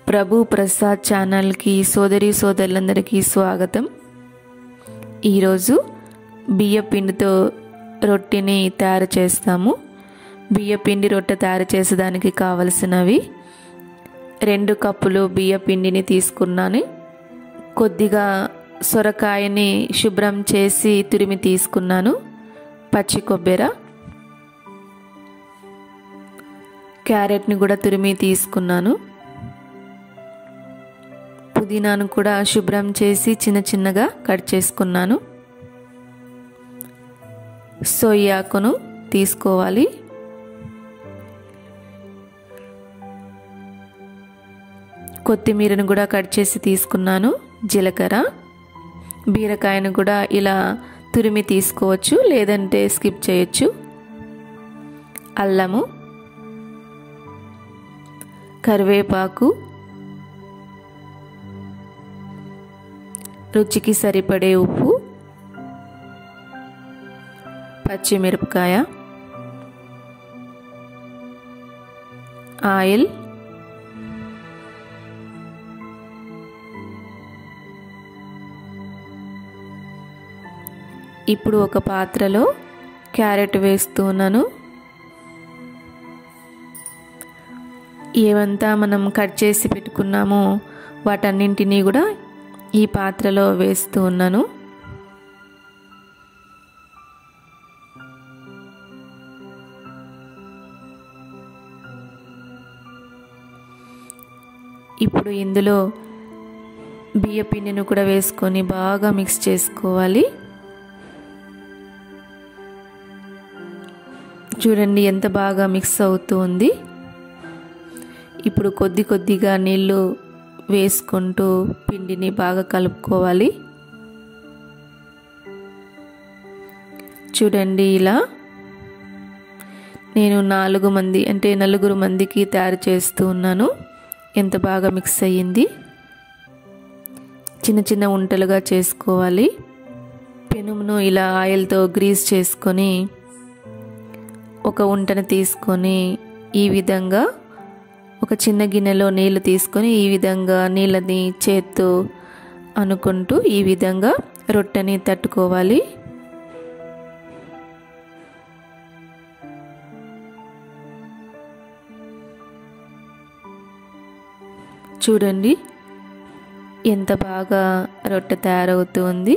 ప్రభు ప్రసాద్ ఛానల్కి సోదరి సోదరులందరికీ స్వాగతం ఈరోజు బియ్య పిండితో రొట్టెని తయారు చేస్తాము బియ్య పిండి రొట్టె తయారు చేసేదానికి కావలసినవి రెండు కప్పులు బియ్య పిండిని తీసుకున్నాను కొద్దిగా సొరకాయని శుభ్రం చేసి తురిమి తీసుకున్నాను పచ్చి కొబ్బెర క్యారెట్ని కూడా తురిమి తీసుకున్నాను పుదీనాను కూడా శుభ్రం చేసి చిన్న చిన్నగా కట్ చేసుకున్నాను సోయాకును తీసుకోవాలి కొత్తిమీరను కూడా కట్ చేసి తీసుకున్నాను జీలకర్ర బీరకాయను కూడా ఇలా తురిమి తీసుకోవచ్చు లేదంటే స్కిప్ చేయొచ్చు అల్లము కరివేపాకు రుచికి సరిపడే ఉప్పు పచ్చిమిరపకాయ ఆయిల్ ఇప్పుడు ఒక పాత్రలో క్యారెట్ వేస్తున్నాను ఏవంతా మనం కట్ చేసి పెట్టుకున్నామో వాటన్నింటినీ కూడా ఈ పాత్రలో వేస్తూ ఉన్నాను ఇప్పుడు ఇందులో బియ్య పిండిని కూడా వేసుకొని బాగా మిక్స్ చేసుకోవాలి చూడండి ఎంత బాగా మిక్స్ అవుతూ ఉంది ఇప్పుడు కొద్ది కొద్దిగా నీళ్ళు వేసుకుంటూ పిండిని బాగా కలుపుకోవాలి చూడండి ఇలా నేను నాలుగు మంది అంటే నలుగురు మందికి తయారు చేస్తూ ఉన్నాను ఎంత బాగా మిక్స్ అయ్యింది చిన్న చిన్న ఉంటలుగా చేసుకోవాలి పెనుమును ఇలా ఆయిల్తో గ్రీస్ చేసుకొని ఒక ఉంటను తీసుకొని ఈ విధంగా ఒక చిన్న గిన్నెలో నీళ్ళు తీసుకొని ఈ విధంగా నీళ్ళని చేత్తో అనుకుంటూ ఈ విధంగా రొట్టెని తట్టుకోవాలి చూడండి ఎంత బాగా రొట్టె తయారవుతుంది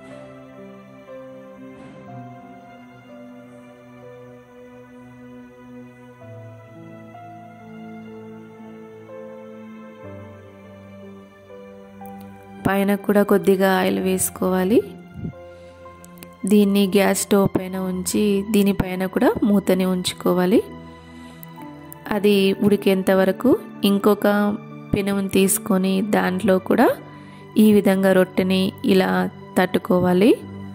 పైన కూడా కొద్దిగా ఆయిల్ వేసుకోవాలి దీన్ని గ్యాస్ స్టవ్ పైన ఉంచి దీనిపైన కూడా మూతని ఉంచుకోవాలి అది ఉడికేంత వరకు ఇంకొక పెనుముని తీసుకొని దాంట్లో కూడా ఈ విధంగా రొట్టెని ఇలా తట్టుకోవాలి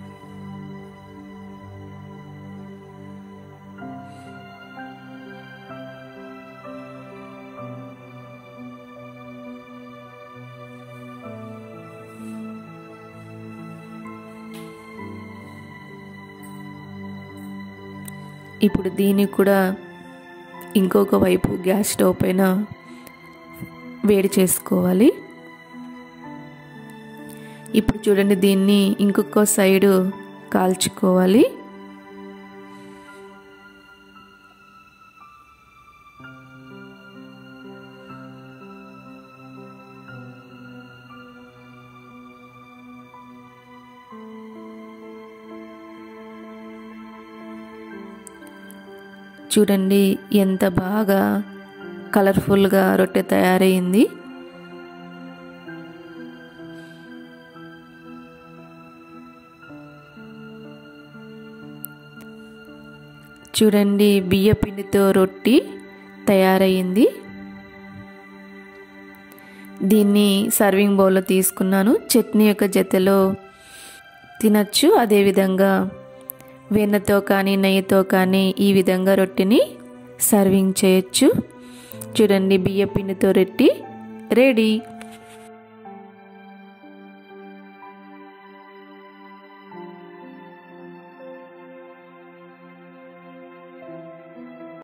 ఇప్పుడు దీన్ని కూడా ఇంకొక వైపు గ్యాస్ స్టవ్ పైన వేడి చేసుకోవాలి ఇప్పుడు చూడండి దీన్ని ఇంకొక సైడు కాల్చుకోవాలి చూడండి ఎంత బాగా కలర్ఫుల్గా రొట్టె తయారైంది చూడండి బియ్య పిండితో రొట్టి తయారయ్యింది దీన్ని సర్వింగ్ బౌల్లో తీసుకున్నాను చట్నీ యొక్క జతలో తినచ్చు అదేవిధంగా వెన్నతో కానీ నెయ్యితో కానీ ఈ విధంగా రొట్టెని సర్వింగ్ చేయొచ్చు చూడండి బియ్య పిండితో రొట్టి రెడీ